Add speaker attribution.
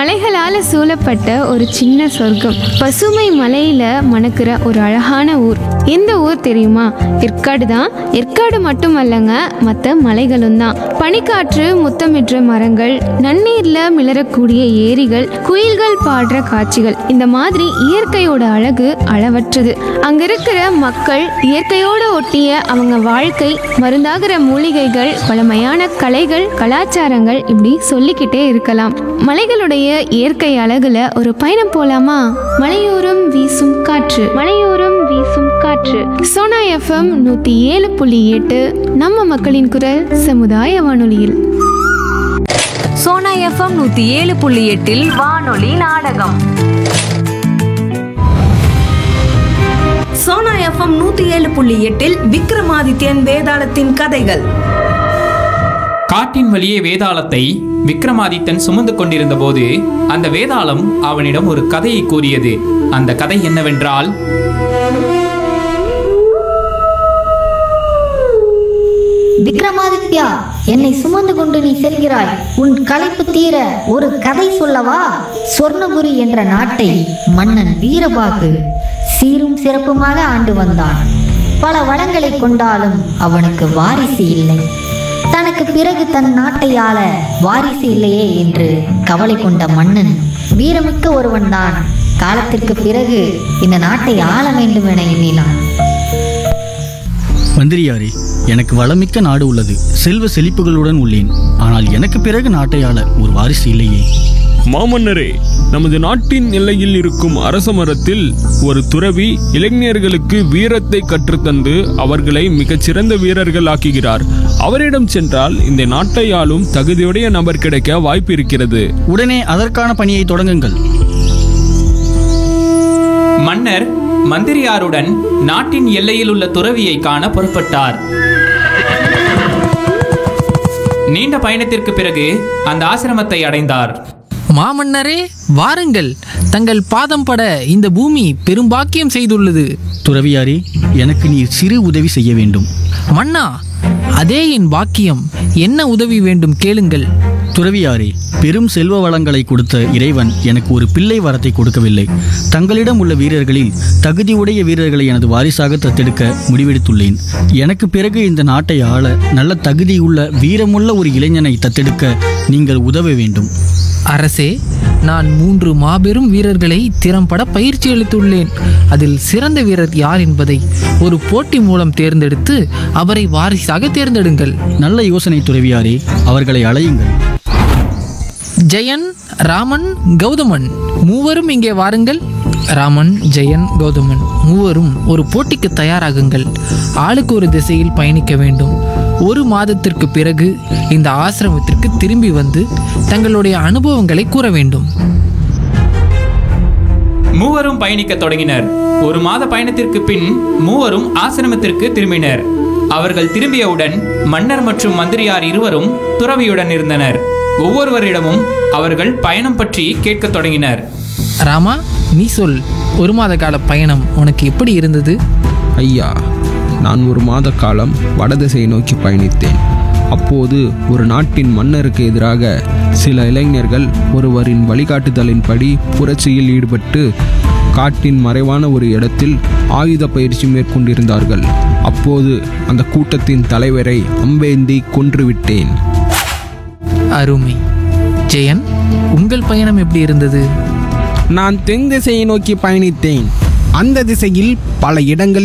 Speaker 1: மலைகளால சூழப்பட்ட ஒரு சின்ன சொர்க்கம் பசுமை மலையில மணக்கிற ஒரு அழகான ஊர் எந்த ஊர் தெரியுமா ஏற்காடு தான் ஏற்காடு மட்டுமல்லங்க மற்ற மலைகளும் தான் பனிக்காற்று முத்தமிடுற மரங்கள் நன்னீர்ல மிளறக்கூடிய ஏரிகள் குயில்கள் பாடுற காட்சிகள் இந்த மாதிரி இயற்கையோட அழகு அளவற்றது அங்க இருக்கிற மக்கள் இயற்கையோட ஒட்டிய அவங்க வாழ்க்கை மருந்தாகிற மூலிகைகள் பழமையான கலைகள் கலாச்சாரங்கள் இப்படி சொல்லிக்கிட்டே இருக்கலாம் மலைகளுடைய இயற்கை அழகுல ஒரு பயணம் போலாமா மலையோரம் வீசும் காற்று மலையோரம் வீசும் காற்று சோனா எஃப்எம் நூத்தி ஏழு புள்ளி எட்டு நம்ம மக்களின் குரல் சமுதாய வானொலியில்
Speaker 2: சோனா எஃப்எம் நூத்தி ஏழு புள்ளி எட்டில் வானொலி நாடகம்
Speaker 3: சோனா எஃப்எம் நூத்தி ஏழு புள்ளி எட்டில் விக்ரமாதித்யன் வேதாளத்தின் கதைகள்
Speaker 4: காட்டின் வழியே வேதாளத்தை விக்ரமாதித்தன் சுமந்து கொண்டிருந்த போது அந்த வேதாளம் அவனிடம் ஒரு கதையை கூறியது அந்த கதை என்னவென்றால்
Speaker 5: விக்ரமாதித்யா என்னை சுமந்து கொண்டு நீ செல்கிறாய் உன் களைப்பு தீர ஒரு கதை சொல்லவா சொர்ணபுரி என்ற நாட்டை மன்னன் வீரபாகு சீரும் சிறப்புமாக ஆண்டு வந்தான் பல வளங்களை கொண்டாலும் அவனுக்கு வாரிசு இல்லை தனக்கு பிறகு தன் நாட்டை ஆள வாரிசு இல்லையே என்று கவலை கொண்ட மன்னன் வீரமிக்க ஒருவன்தான் காலத்திற்கு பிறகு இந்த நாட்டை ஆள வேண்டும் என எண்ணினான்
Speaker 6: மந்திரியாரே எனக்கு வளமிக்க நாடு உள்ளது செல்வ செழிப்புகளுடன் உள்ளேன் ஆனால் எனக்கு பிறகு நாட்டை ஆள ஒரு வாரிசு இல்லையே
Speaker 7: மாமன்னரே நமது நாட்டின் எல்லையில் இருக்கும் அரச மரத்தில் ஒரு துறவி இளைஞர்களுக்கு வீரத்தை கற்றுத்தந்து அவர்களை மிகச்சிறந்த வீரர்கள் ஆக்குகிறார் அவரிடம் சென்றால் இந்த நாட்டை ஆளும் தகுதியுடைய நபர் கிடைக்க வாய்ப்பு இருக்கிறது
Speaker 6: உடனே அதற்கான பணியை தொடங்குங்கள்
Speaker 4: மன்னர் மந்திரியாருடன் நாட்டின் எல்லையில் உள்ள துறவியை காண புறப்பட்டார் நீண்ட பயணத்திற்கு பிறகு அந்த ஆசிரமத்தை அடைந்தார்
Speaker 8: மாமன்னரே வாருங்கள் தங்கள் பாதம் பட இந்த பூமி பெரும்பாக்கியம் செய்துள்ளது
Speaker 6: துறவியாரே எனக்கு நீர் சிறு உதவி செய்ய வேண்டும்
Speaker 8: மன்னா அதே என் பாக்கியம் என்ன உதவி வேண்டும் கேளுங்கள்
Speaker 6: துறவியாரே பெரும் செல்வ வளங்களை கொடுத்த இறைவன் எனக்கு ஒரு பிள்ளை வரத்தை கொடுக்கவில்லை தங்களிடம் உள்ள வீரர்களில் தகுதியுடைய வீரர்களை எனது வாரிசாக தத்தெடுக்க முடிவெடுத்துள்ளேன் எனக்கு பிறகு இந்த நாட்டை ஆள நல்ல தகுதியுள்ள வீரமுள்ள ஒரு இளைஞனை தத்தெடுக்க நீங்கள் உதவ வேண்டும்
Speaker 8: அரசே நான் மூன்று மாபெரும் வீரர்களை திறம்பட பயிற்சி அளித்துள்ளேன் அதில் சிறந்த வீரர் யார் என்பதை ஒரு போட்டி மூலம் தேர்ந்தெடுத்து அவரை வாரிசாக தேர்ந்தெடுங்கள்
Speaker 6: நல்ல யோசனை துறவியாரே அவர்களை அழையுங்கள்
Speaker 8: ஜெயன் ராமன் கௌதமன் மூவரும் இங்கே வாருங்கள் ராமன் ஜெயன் கௌதமன் மூவரும் ஒரு போட்டிக்கு தயாராகுங்கள் ஆளுக்கு ஒரு திசையில் பயணிக்க வேண்டும் ஒரு மாதத்திற்கு பிறகு இந்த ஆசிரமத்திற்கு திரும்பி வந்து தங்களுடைய அனுபவங்களை கூற வேண்டும்
Speaker 4: மூவரும் பயணிக்கத் தொடங்கினர் ஒரு மாத பயணத்திற்கு பின் மூவரும் ஆசிரமத்திற்கு திரும்பினர் அவர்கள் திரும்பியவுடன் மன்னர் மற்றும் மந்திரியார் இருவரும் துறவியுடன் இருந்தனர் ஒவ்வொருவரிடமும் அவர்கள் பயணம் பற்றி கேட்கத் தொடங்கினர்
Speaker 8: ராமா நீ சொல் ஒரு மாத கால பயணம் உனக்கு எப்படி இருந்தது
Speaker 9: ஐயா நான் ஒரு மாத காலம் வடதிசையை நோக்கி பயணித்தேன் அப்போது ஒரு நாட்டின் மன்னருக்கு எதிராக சில இளைஞர்கள் ஒருவரின் வழிகாட்டுதலின்படி புரட்சியில் ஈடுபட்டு காட்டின் மறைவான ஒரு இடத்தில் ஆயுத பயிற்சி மேற்கொண்டிருந்தார்கள் அப்போது அந்த கூட்டத்தின் தலைவரை அம்பேந்தி கொன்றுவிட்டேன்
Speaker 8: அருமை ஜெயன் உங்கள் பயணம் எப்படி இருந்தது
Speaker 9: நான் தென் திசையை நோக்கி பயணித்தேன் அந்த திசையில் பல இடங்களில்